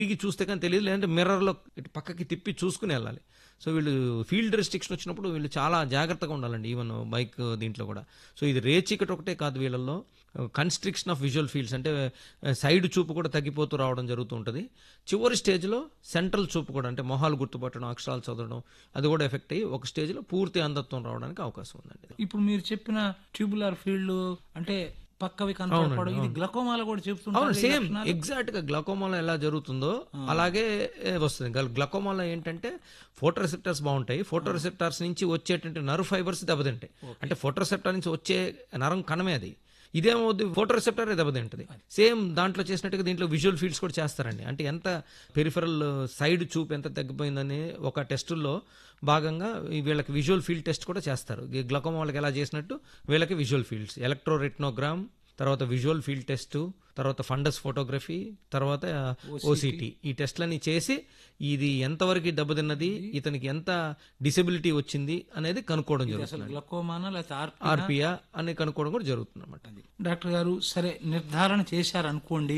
తిరిగి చూస్తే కానీ తెలియదు లేదంటే మిర్రర్లో ఇటు పక్కకి తిప్పి చూసుకుని వెళ్ళాలి సో వీళ్ళు ఫీల్డ్ రెస్ట్రిక్షన్ వచ్చినప్పుడు వీళ్ళు చాలా జాగ్రత్తగా ఉండాలండి ఈవెన్ బైక్ దీంట్లో కూడా సో ఇది రే చీకటి ఒకటే కాదు వీళ్ళల్లో కన్స్ట్రిక్షన్ ఆఫ్ విజువల్ ఫీల్డ్స్ అంటే సైడ్ చూపు కూడా తగ్గిపోతూ రావడం జరుగుతూ ఉంటుంది చివరి స్టేజ్లో సెంట్రల్ చూపు కూడా అంటే మొహాలు గుర్తుపట్టడం అక్షరాలు చదవడం అది కూడా ఎఫెక్ట్ అయ్యి ఒక స్టేజ్లో పూర్తి అంధత్వం రావడానికి అవకాశం ఉందండి ఇప్పుడు మీరు చెప్పిన ట్యూబులర్ ఫీల్డ్ అంటే పక్కవి కనపడడం ఇది గ్లకోమాల కూడా అవును చెప్తుంటారు ఈ సేమ్ లక్షణాలు. ఎగ్జాక్ట్ గా గ్లకోమాలో ఎలా జరుగుతుందో అలాగే ఏ, వస్తుంది గల్- గ్లకోమాలో ఏంటంటే ఫోటో రిసెప్టర్స్ బాగుంటాయి ఫోటో రిసెప్టర్స్ నుంచి వచ్చేటువంటి నర్వ్ ఫైబర్స్ దెబ్బతింటాయి అంటే ఫోటో రిసెప్టర్ నుంచి వచ్చే నరం కణమే అది ఇదేమవుద్ది ఫోటో రిసెప్టర్ దెబ్బతింటది సేమ్ దాంట్లో చేసినట్టుగా దీంట్లో విజువల్ ఫీల్డ్స్ కూడా చేస్తారండి అంటే ఎంత పెరిఫరల్ సైడ్ చూపు ఎంత తగ్గిపోయిందని ఒక టెస్టుల్లో భాగంగా ఈ వీళ్ళకి విజువల్ ఫీల్డ్ టెస్ట్ కూడా చేస్తారు ఈ గ్లకోమా వాళ్ళకి ఎలా చేసినట్టు వీళ్ళకి విజువల్ ఫీల్డ్స్ ఎలక్ట్రోరెట్నోగ్రామ్ తర్వాత విజువల్ ఫీల్డ్ టెస్ట్ తర్వాత ఫండస్ ఫోటోగ్రఫీ తర్వాత ఓసిటీ ఈ టెస్ట్లని చేసి ఇది ఎంతవరకు దెబ్బతిన్నది ఇతనికి ఎంత డిసెబిలిటీ వచ్చింది అనేది కనుక్కోవడం అసలు జరుగుతుంది గ్లకోమానా లేకపోతే ఆర్పి ఆర్పియా అని కనుక్కోవడం కూడా జరుగుతుంది అనమాట డాక్టర్ గారు సరే నిర్ధారణ చేశారనుకోండి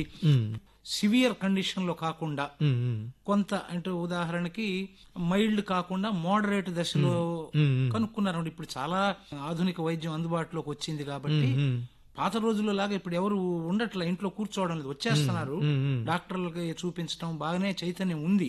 సివియర్ కండిషన్ లో కాకుండా కొంత అంటే ఉదాహరణకి మైల్డ్ కాకుండా మోడరేట్ దశలో కనుక్కున్నారు ఇప్పుడు చాలా ఆధునిక వైద్యం అందుబాటులోకి వచ్చింది కాబట్టి పాత రోజుల్లో లాగా ఇప్పుడు ఎవరు ఉండట్లే ఇంట్లో కూర్చోవడం లేదు వచ్చేస్తున్నారు డాక్టర్లకి చూపించడం బాగానే చైతన్యం ఉంది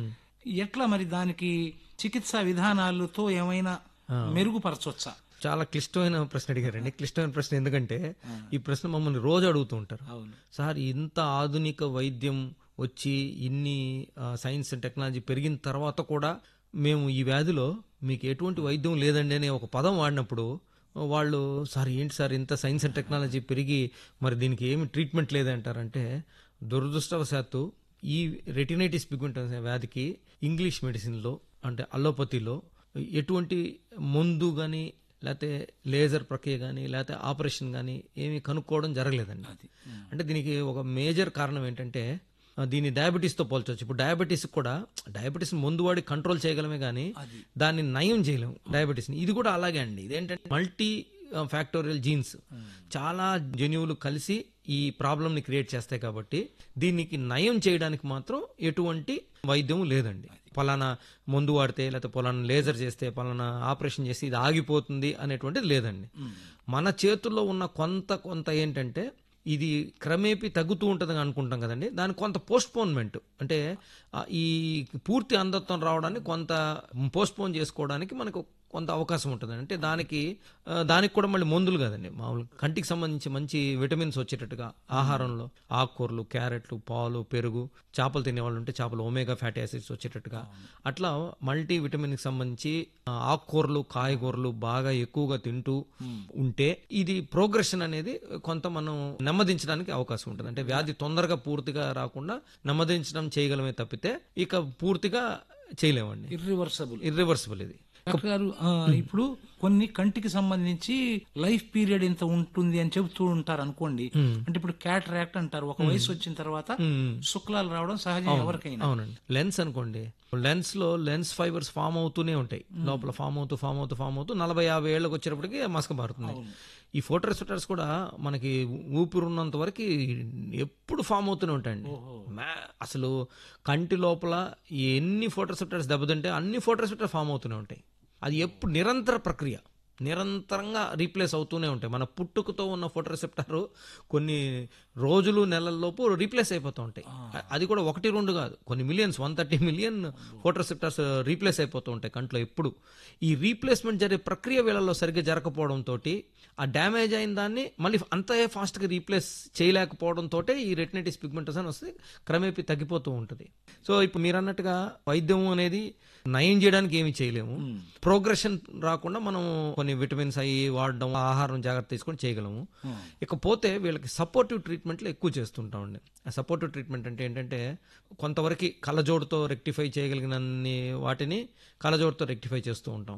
ఎట్లా మరి దానికి చికిత్సా విధానాలతో ఏమైనా మెరుగుపరచవచ్చా చాలా క్లిష్టమైన ప్రశ్న అడిగారండి క్లిష్టమైన ప్రశ్న ఎందుకంటే ఈ ప్రశ్న మమ్మల్ని రోజు అడుగుతూ ఉంటారు అవును సార్ ఇంత ఆధునిక వైద్యం వచ్చి ఇన్ని ఆ, సైన్స్ అండ్ టెక్నాలజీ పెరిగిన తర్వాత కూడా మేము ఈ వ్యాధిలో మీకు ఎటువంటి వైద్యం లేదండి అనే ఒక పదం వాడినప్పుడు వాళ్ళు సార్ ఏంటి సార్ ఇంత సైన్స్ అండ్ టెక్నాలజీ పెరిగి మరి దీనికి ఏమి ట్రీట్మెంట్ లేదంటారంటే దురదృష్టవశాత్తు ఈ రెటినైటిస్ పిగ్మెంటస్ వ్యాధికి ఇంగ్లీష్ మెడిసిన్లో అంటే అల్లోపతిలో ఎటువంటి మందు కానీ లేకపోతే లేజర్ ప్రక్రియ కానీ లేకపోతే ఆపరేషన్ కానీ ఏమీ కనుక్కోవడం జరగలేదండి అంటే దీనికి ఒక మేజర్ కారణం ఏంటంటే ఆ, దీన్ని డయాబెటీస్తో పోల్చవచ్చు ఇప్పుడు డయాబెటీస్ కూడా డయాబెటీస్ ముందు వాడి కంట్రోల్ చేయగలమే కానీ దాన్ని నయం చేయలేము డయాబెటీస్ని ఇది కూడా అలాగే అండి ఇదేంటంటే మల్టీ ఫ్యాక్టోరియల్ జీన్స్ చాలా జన్యువులు కలిసి ఈ ప్రాబ్లమ్ని క్రియేట్ చేస్తాయి కాబట్టి దీనికి నయం చేయడానికి మాత్రం ఎటువంటి వైద్యం లేదండి పలానా మందు వాడితే లేకపోతే పలానా లేజర్ చేస్తే పలానా ఆపరేషన్ చేసి ఇది ఆగిపోతుంది అనేటువంటిది లేదండి మన చేతుల్లో ఉన్న కొంత కొంత ఏంటంటే ఇది క్రమేపీ తగ్గుతూ ఉంటుందని అనుకుంటాం కదండి దానికి కొంత పోస్ట్పోన్మెంట్ అంటే ఆ, ఈ పూర్తి అంధత్వం రావడానికి కొంత పోస్ట్పోన్ చేసుకోవడానికి మనకు కొంత అవకాశం ఉంటుంది అంటే దానికి ఆ, దానికి కూడా మళ్ళీ మందులు కదండి మామూలు కంటికి సంబంధించి మంచి విటమిన్స్ వచ్చేటట్టుగా ఆహారంలో ఆకుకూరలు క్యారెట్లు పాలు పెరుగు చేపలు తినే వాళ్ళు ఉంటే చేపలు ఒమేగా ఫ్యాటీ యాసిడ్స్ వచ్చేటట్టుగా అట్లా మల్టీ విటమిన్కి సంబంధించి ఆ, ఆకుకూరలు కాయగూరలు బాగా ఎక్కువగా తింటూ ఉంటే ఇది ప్రోగ్రెషన్ అనేది కొంత మనం నెమ్మదించడానికి అవకాశం ఉంటుంది అంటే వ్యాధి తొందరగా పూర్తిగా రాకుండా నెమ్మదించడం చేయగలమే తప్పితే ఇక పూర్తిగా చేయలేమండి ఇర్రివర్సబుల్ ఇర్రివర్సిబుల్ ఇది డాక్టర్ గారు ఆ, ఇప్పుడు కొన్ని కంటికి సంబంధించి లైఫ్ పీరియడ్ ఇంత ఉంటుంది అని చెబుతూ ఉంటారు అనుకోండి అంటే ఇప్పుడు క్యాటరాక్ట్ అంటారు ఒక వయసు వచ్చిన తర్వాత శుక్లాలు రావడం సహజం ఎవరికైనా అవునండి లెన్స్ అనుకోండి లెన్స్ లో లెన్స్ ఫైబర్స్ ఫామ్ అవుతూనే ఉంటాయి లోపల ఫామ్ అవుతూ ఫామ్ అవుతూ ఫామ్ అవుతూ నలభై యాభై ఏళ్ళకి వచ్చేటప్పటికి మసక మారుతుంది ఈ ఫోటో రిసెప్టర్స్ కూడా మనకి ఊపిరి ఉన్నంత వరకు ఎప్పుడు ఫామ్ అవుతూనే ఉంటాయండి మ్యా- అసలు కంటి లోపల ఎన్ని ఫోటో రిసెప్టర్స్ దెబ్బతింటే అన్ని ఫోటో రిసెప్టర్ ఫామ్ అవుతూనే ఉంటాయి అది ఎప్పుడు నిరంతర ప్రక్రియ నిరంతరంగా రీప్లేస్ అవుతూనే ఉంటాయి మన పుట్టుకతో ఉన్న ఫోటో రిసెప్టర్ కొన్ని రోజులు నెలల్లోపు రీప్లేస్ అయిపోతూ ఉంటాయి అ- అది కూడా ఒకటి రెండు కాదు కొన్ని millions one thirty million photoreceptors replace అయిపోతూ ఉంటాయి కంట్లో ఎప్పుడు ఈ రీప్లేస్మెంట్ జరిగే ప్రక్రియ వీళ్ళలో సరిగ్గా జరగకపోవడంతో ఆ డ్యామేజ్ అయిన దాన్ని మళ్ళీ అంతే ఫాస్ట్గా రీప్లేస్ చేయలేకపోవడంతో ఈ రెటినైటిస్ పిగ్మెంటస్ అని వస్తే క్రమేపీ తగ్గిపోతూ ఉంటుంది సో ఇప్పుడు మీరు అన్నట్టుగా వైద్యం అనేది నయం చేయడానికి ఏమి చేయలేము ప్రోగ్రెషన్ రాకుండా మనం కొన్ని విటమిన్స్ అవి వాడడం ఆహారం జాగ్రత్త తీసుకొని చేయగలము ఇకపోతే వీళ్ళకి సపోర్టివ్ ట్రీట్మెంట్లు ఎక్కువ చేస్తుంటామండి ఆ సపోర్టివ్ ట్రీట్మెంట్ అంటే ఏంటంటే కొంతవరకు కళ్ళజోడుతో రెక్టిఫై చేయగలిగినన్ని వాటిని కళ్ళజోడుతో రెక్టిఫై చేస్తూ ఉంటాం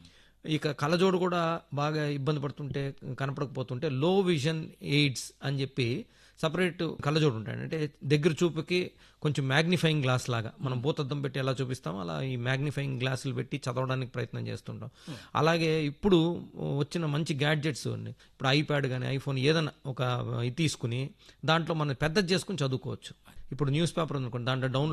ఇక కళ్ళజోడు కూడా బాగా ఇబ్బంది పడుతుంటే కనపడకపోతుంటే లో విజన్ ఎయిడ్స్ అని చెప్పి సపరేట్ కళ్ళజోడు ఉంటాయి అంటే దగ్గర చూపుకి కొంచెం మ్యాగ్నిఫైయింగ్ గ్లాస్ లాగా మనం భూతద్దం పెట్టి ఎలా చూపిస్తామో అలా ఈ మ్యాగ్నిఫైయింగ్ గ్లాసులు పెట్టి చదవడానికి ప్రయత్నం చేస్తుంటాం అలాగే ఇప్పుడు వచ్చిన మంచి గ్యాడ్జెట్స్ ఉన్నాయి ఇప్పుడు ఐప్యాడ్ కానీ ఐఫోన్ ఏదైనా ఒక ఇది తీసుకుని దాంట్లో మనం పెద్దది చేసుకుని చదువుకోవచ్చు ఇప్పుడు న్యూస్ పేపర్ ఉందనుకోండి దాంట్లో డౌన్లోడ్